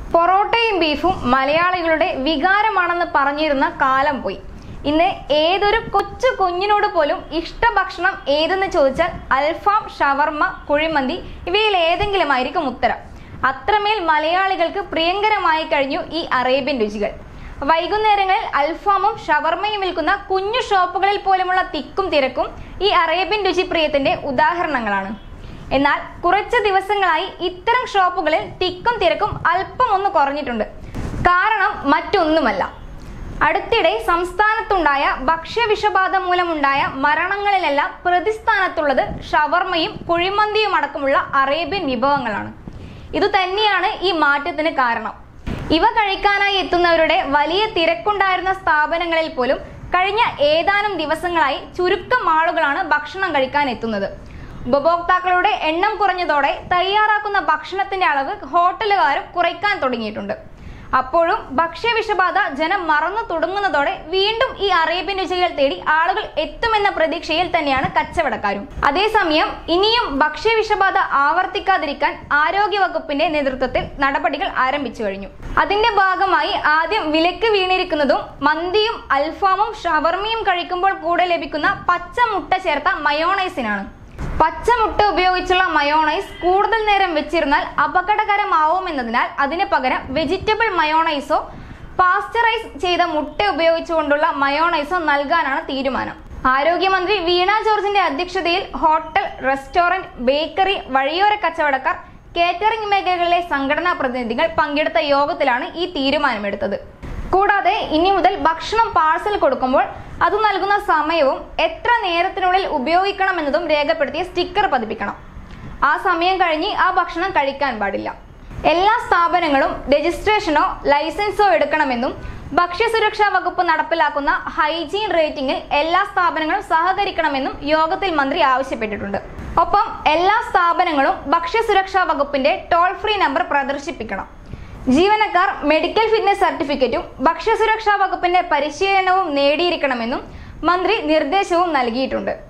പൊറോട്ടയും ബീഫും മലയാളികളുടെ വികാരമാണെന്ന് പറഞ്ഞിരുന്ന കാലം പോയി ഇന്ന് ഏതൊരു കൊച്ചു കുഞ്ഞിനോട് പോലും ഇഷ്ടഭക്ഷണം ഏതെന്ന് ചോദിച്ചാൽ അൽഫാം ഷവർമ്മ കുഴിമന്തി ഇവയിൽ ഏതെങ്കിലും ആയിരിക്കും ഉത്തരം അത്രമേൽ മലയാളികൾക്ക് പ്രിയങ്കരമായി കഴിഞ്ഞു ഈ അറേബ്യൻ രുചികൾ വൈകുന്നേരങ്ങളിൽ അൽഫാമും ഷവർമ്മയും വിൽക്കുന്ന കുഞ്ഞു ഷോപ്പുകളിൽ പോലുമുള്ള തിക്കും തിരക്കും ഈ അറേബ്യൻ രുചിപ്രിയത്തിന്റെ ഉദാഹരണങ്ങളാണ് എന്നാൽ കുറച്ച് ദിവസങ്ങളായി ഇത്തരം ഷോപ്പുകളിൽ തിക്കും തിരക്കും അല്പം ഒന്ന് കുറഞ്ഞിട്ടുണ്ട് കാരണം മറ്റൊന്നുമല്ല അടുത്തിടെ സംസ്ഥാനത്തുണ്ടായ ഭക്ഷ്യവിഷബാധ മൂലമുണ്ടായ മരണങ്ങളിലെല്ലാം പ്രതിസ്ഥാനത്തുള്ളത് ഷവർമ്മയും കുഴിമന്തിയും അടക്കമുള്ള അറേബ്യൻ വിഭവങ്ങളാണ് ഇതുതന്നെയാണ് ഈ മാറ്റത്തിന് കാരണം ഇവ കഴിക്കാനായി എത്തുന്നവരുടെ വലിയ തിരക്കുണ്ടായിരുന്ന സ്ഥാപനങ്ങളിൽ പോലും കഴിഞ്ഞ ഏതാനും ദിവസങ്ങളായി ചുരുക്കം ആളുകളാണ് ഭക്ഷണം കഴിക്കാൻ എത്തുന്നത് ഉപഭോക്താക്കളുടെ എണ്ണം കുറഞ്ഞതോടെ തയ്യാറാക്കുന്ന ഭക്ഷണത്തിന്റെ അളവ് ഹോട്ടലുകാരും കുറയ്ക്കാൻ തുടങ്ങിയിട്ടുണ്ട് അപ്പോഴും ഭക്ഷ്യവിഷബാധ ജനം മറന്നു തുടങ്ങുന്നതോടെ വീണ്ടും ഈ അറേബ്യൻ രുചികൾ തേടി ആളുകൾ എത്തുമെന്ന പ്രതീക്ഷയിൽ തന്നെയാണ് കച്ചവടക്കാരും അതേസമയം ഇനിയും ഭക്ഷ്യവിഷബാധ ആവർത്തിക്കാതിരിക്കാൻ ആരോഗ്യവകുപ്പിന്റെ നേതൃത്വത്തിൽ നടപടികൾ ആരംഭിച്ചു കഴിഞ്ഞു അതിന്റെ ഭാഗമായി ആദ്യം വിലക്ക് വീണിരിക്കുന്നതും മന്തിയും അൽഫാമും ഷവർമയും കഴിക്കുമ്പോൾ കൂടെ ലഭിക്കുന്ന പച്ച മുട്ട ചേർത്ത മയോണൈസിനാണ് പച്ചമുട്ട ഉപയോഗിച്ചുള്ള മയോണൈസ് കൂടുതൽ നേരം വെച്ചിരുന്നാൽ അപകടകരമാവുമെന്നതിനാൽ അതിന് പകരം വെജിറ്റബിൾ മയോണൈസോ പാസ്ചറൈസ് ചെയ്ത മുട്ട ഉപയോഗിച്ചുകൊണ്ടുള്ള മയോണൈസോ നൽകാനാണ് തീരുമാനം ആരോഗ്യമന്ത്രി വീണ ജോർജിന്റെ അധ്യക്ഷതയിൽ ഹോട്ടൽ റെസ്റ്റോറന്റ് ബേക്കറി വഴിയോര കച്ചവടക്കാർ കേറ്ററിംഗ് മേഖലകളിലെ സംഘടനാ പ്രതിനിധികൾ പങ്കെടുത്ത യോഗത്തിലാണ് ഈ തീരുമാനമെടുത്തത് കൂടാതെ ഇനി മുതൽ ഭക്ഷണം പാഴ്സൽ കൊടുക്കുമ്പോൾ അത് നൽകുന്ന സമയവും എത്ര നേരത്തിനുള്ളിൽ ഉപയോഗിക്കണമെന്നതും രേഖപ്പെടുത്തിയ സ്റ്റിക്കർ പതിപ്പിക്കണം ആ സമയം കഴിഞ്ഞ് ആ ഭക്ഷണം കഴിക്കാൻ പാടില്ല എല്ലാ സ്ഥാപനങ്ങളും രജിസ്ട്രേഷനോ ലൈസൻസോ എടുക്കണമെന്നും ഭക്ഷ്യസുരക്ഷാ വകുപ്പ് നടപ്പിലാക്കുന്ന ഹൈജീൻ റേറ്റിംഗിൽ എല്ലാ സ്ഥാപനങ്ങളും സഹകരിക്കണമെന്നും യോഗത്തിൽ മന്ത്രി ആവശ്യപ്പെട്ടിട്ടുണ്ട് ഒപ്പം എല്ലാ സ്ഥാപനങ്ങളും ഭക്ഷ്യസുരക്ഷാ വകുപ്പിന്റെ ടോൾ ഫ്രീ നമ്പർ പ്രദർശിപ്പിക്കണം ജീവനക്കാർ മെഡിക്കൽ ഫിറ്റ്നസ് സർട്ടിഫിക്കറ്റും ഭക്ഷ്യസുരക്ഷാ വകുപ്പിന്റെ പരിശീലനവും നേടിയിരിക്കണമെന്നും മന്ത്രി നിർദ്ദേശവും നൽകിയിട്ടുണ്ട്